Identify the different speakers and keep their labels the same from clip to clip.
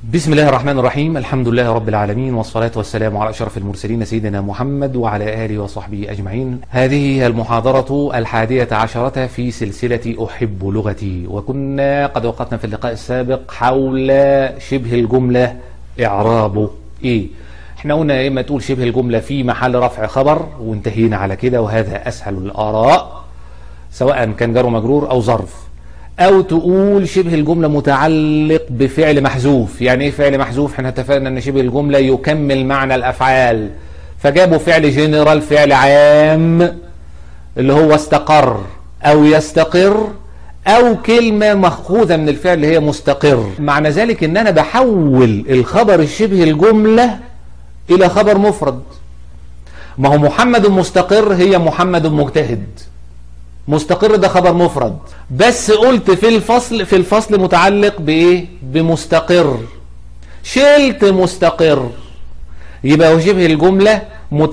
Speaker 1: بسم الله الرحمن الرحيم الحمد لله رب العالمين والصلاة والسلام على أشرف المرسلين سيدنا محمد وعلى آله وصحبه أجمعين هذه المحاضرة الحادية عشرة في سلسلة أحب لغتي وكنا قد وقفنا في اللقاء السابق حول شبه الجملة إعرابه إيه احنا قلنا إما تقول شبه الجملة في محل رفع خبر وانتهينا على كده وهذا أسهل الآراء سواء كان جار ومجرور أو ظرف او تقول شبه الجملة متعلق بفعل محذوف يعني ايه فعل محذوف احنا اتفقنا ان شبه الجملة يكمل معنى الافعال فجابوا فعل جنرال فعل عام اللي هو استقر او يستقر او كلمة مأخوذة من الفعل اللي هي مستقر معنى ذلك ان انا بحول الخبر الشبه الجملة الى خبر مفرد ما هو محمد مستقر هي محمد مجتهد مستقر ده خبر مفرد بس قلت في الفصل في الفصل متعلق بايه بمستقر شلت مستقر يبقى شبه الجملة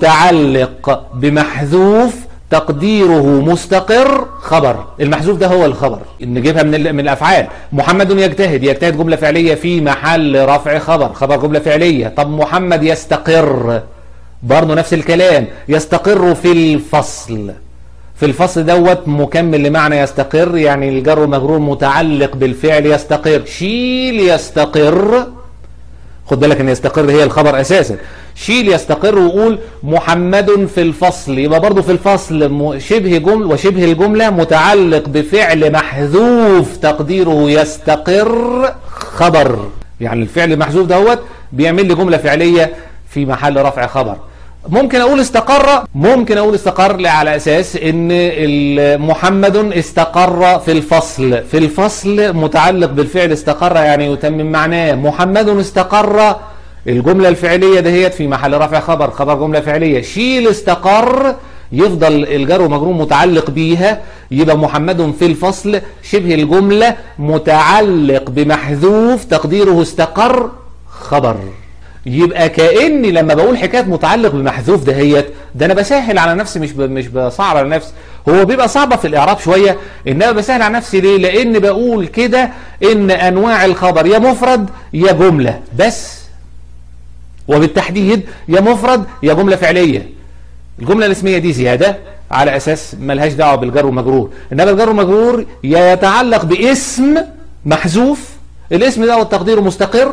Speaker 1: متعلق بمحذوف تقديره مستقر خبر المحذوف ده هو الخبر نجيبها من من الافعال محمد يجتهد يجتهد جملة فعلية في محل رفع خبر خبر جملة فعلية طب محمد يستقر برضه نفس الكلام يستقر في الفصل في الفصل دوت مكمل لمعنى يستقر يعني الجر والمجرور متعلق بالفعل يستقر شيل يستقر خد بالك ان يستقر هي الخبر اساسا شيل يستقر وقول محمد في الفصل يبقى برضه في الفصل شبه جمل وشبه الجملة متعلق بفعل محذوف تقديره يستقر خبر يعني الفعل المحذوف دوت بيعمل لي جملة فعلية في محل رفع خبر ممكن اقول استقر ممكن اقول استقر على اساس ان محمد استقر في الفصل في الفصل متعلق بالفعل استقر يعني يتمم معناه محمد استقر الجملة الفعلية دهيت في محل رفع خبر خبر جملة فعلية شيل استقر يفضل الجر ومجرور متعلق بيها يبقى محمد في الفصل شبه الجملة متعلق بمحذوف تقديره استقر خبر يبقى كاني لما بقول حكايه متعلق بمحذوف دهيت ده انا بسهل على نفسي مش ب... مش بصعب على نفسي هو بيبقى صعبه في الاعراب شويه انما بسهل على نفسي ليه لان بقول كده ان انواع الخبر يا مفرد يا جمله بس وبالتحديد يا مفرد يا جمله فعليه الجمله الاسميه دي زياده على اساس ملهاش دعوه بالجر والمجرور انما الجر والمجرور يا يتعلق باسم محذوف الاسم ده والتقدير مستقر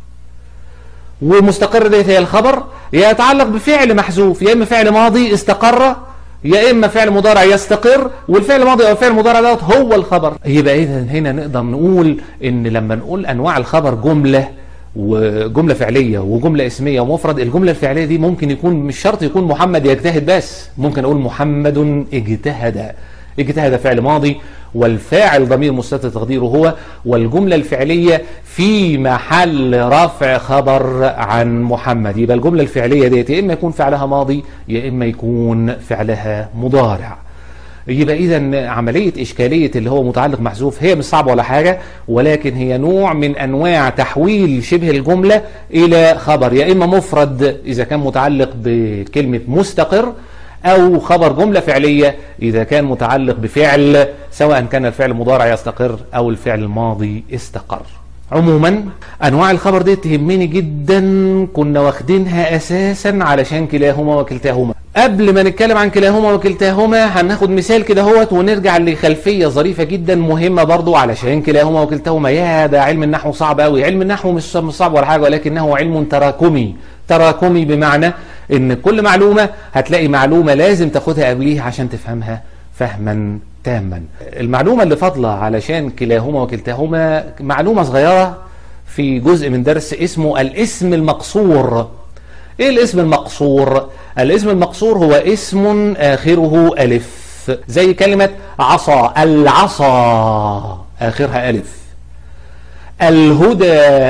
Speaker 1: ومستقر ديت هي الخبر يتعلق بفعل محذوف يا اما فعل ماضي استقر يا اما فعل مضارع يستقر والفعل الماضي او الفعل المضارع دوت هو الخبر يبقى اذا هنا نقدر نقول ان لما نقول انواع الخبر جمله وجمله فعليه وجمله اسميه ومفرد الجمله الفعليه دي ممكن يكون مش شرط يكون محمد يجتهد بس ممكن اقول محمد اجتهد اجتهد فعل ماضي والفاعل ضمير مستتر تقديره هو والجملة الفعلية في محل رفع خبر عن محمد يبقى الجملة الفعلية ديت يا إما يكون فعلها ماضي يا إما يكون فعلها مضارع يبقى إذا عملية إشكالية اللي هو متعلق محذوف هي مش صعبة ولا حاجة ولكن هي نوع من أنواع تحويل شبه الجملة إلى خبر يا إما مفرد إذا كان متعلق بكلمة مستقر أو خبر جملة فعلية إذا كان متعلق بفعل سواء كان الفعل مضارع يستقر أو الفعل الماضي استقر عموما أنواع الخبر دي تهمني جدا كنا واخدينها أساسا علشان كلاهما وكلتاهما قبل ما نتكلم عن كلاهما وكلتاهما هناخد مثال كده هوت ونرجع لخلفية ظريفة جدا مهمة برضو علشان كلاهما وكلتاهما يا ده علم النحو صعب قوي علم النحو مش صعب ولا حاجة ولكنه علم تراكمي تراكمي بمعنى ان كل معلومة هتلاقي معلومة لازم تاخدها قبليها عشان تفهمها فهما تاما المعلومة اللي فاضلة علشان كلاهما وكلتاهما معلومة صغيرة في جزء من درس اسمه الاسم المقصور ايه الاسم المقصور الاسم المقصور هو اسم اخره الف زي كلمة عصا العصا اخرها الف الهدى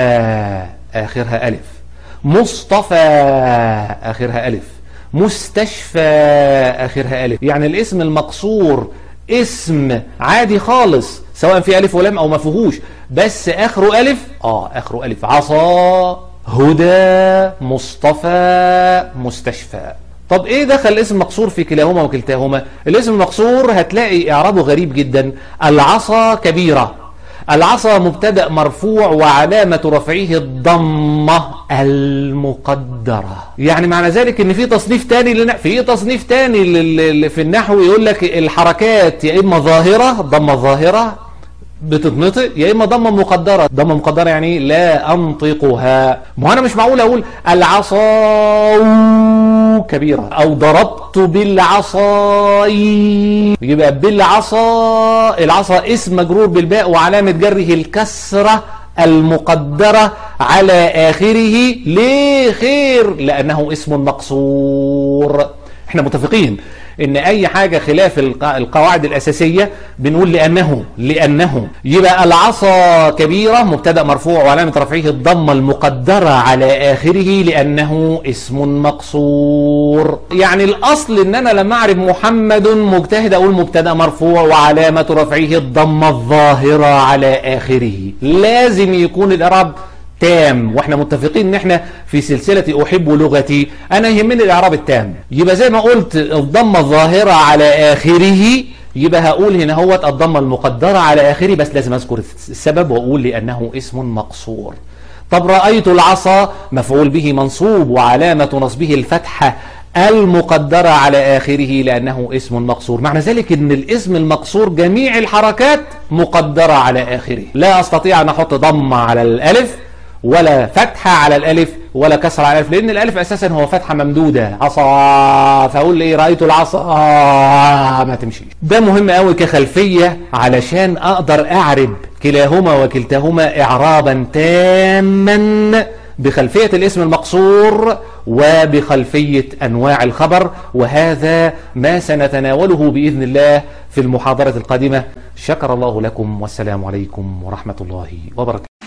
Speaker 1: اخرها الف مصطفى آخرها ألف مستشفى آخرها ألف يعني الاسم المقصور اسم عادي خالص سواء في ألف ولام أو ما فيهوش بس آخره ألف آه آخره ألف عصا هدى مصطفى مستشفى طب ايه دخل الاسم مقصور في كلاهما وكلتاهما الاسم المقصور هتلاقي اعرابه غريب جدا العصا كبيرة العصا مبتدأ مرفوع وعلامة رفعه الضمة المقدرة يعني معنى ذلك ان في تصنيف تاني لنا في تصنيف تاني لل- في النحو يقول لك الحركات يا اما ظاهرة ضمة ظاهرة بتتنطق يا اما ضمه مقدره ضمه مقدره يعني إيه؟ لا انطقها ما هو انا مش معقول اقول العصا كبيره او ضربت بالعصا يبقى بالعصا العصا اسم مجرور بالباء وعلامه جره الكسره المقدرة على آخره ليه خير لأنه اسم مقصور احنا متفقين ان اي حاجة خلاف الق- القواعد الاساسية بنقول لانه لانه يبقى العصا كبيرة مبتدأ مرفوع وعلامة رفعه الضمة المقدرة على اخره لانه اسم مقصور يعني الاصل ان انا لما اعرف محمد مجتهد اقول مبتدأ مرفوع وعلامة رفعه الضمة الظاهرة على اخره لازم يكون الاعراب تام واحنا متفقين ان احنا في سلسلة احب لغتي انا يهمني الاعراب التام يبقى زي ما قلت الضمة الظاهرة على اخره يبقى هقول هنا هو الضمة المقدرة على اخره بس لازم اذكر السبب واقول لانه اسم مقصور طب رأيت العصا مفعول به منصوب وعلامة نصبه الفتحة المقدرة على آخره لأنه اسم مقصور معنى ذلك أن الاسم المقصور جميع الحركات مقدرة على آخره لا أستطيع أن أحط ضمة على الألف ولا فتحة على الألف ولا كسر على الألف لأن الألف أساسا هو فتحة ممدودة عصا فأقول لي رأيت العصا ما تمشيش ده مهم قوي كخلفية علشان أقدر أعرب كلاهما وكلتهما إعرابا تاما بخلفية الاسم المقصور وبخلفية أنواع الخبر وهذا ما سنتناوله بإذن الله في المحاضرة القادمة شكر الله لكم والسلام عليكم ورحمة الله وبركاته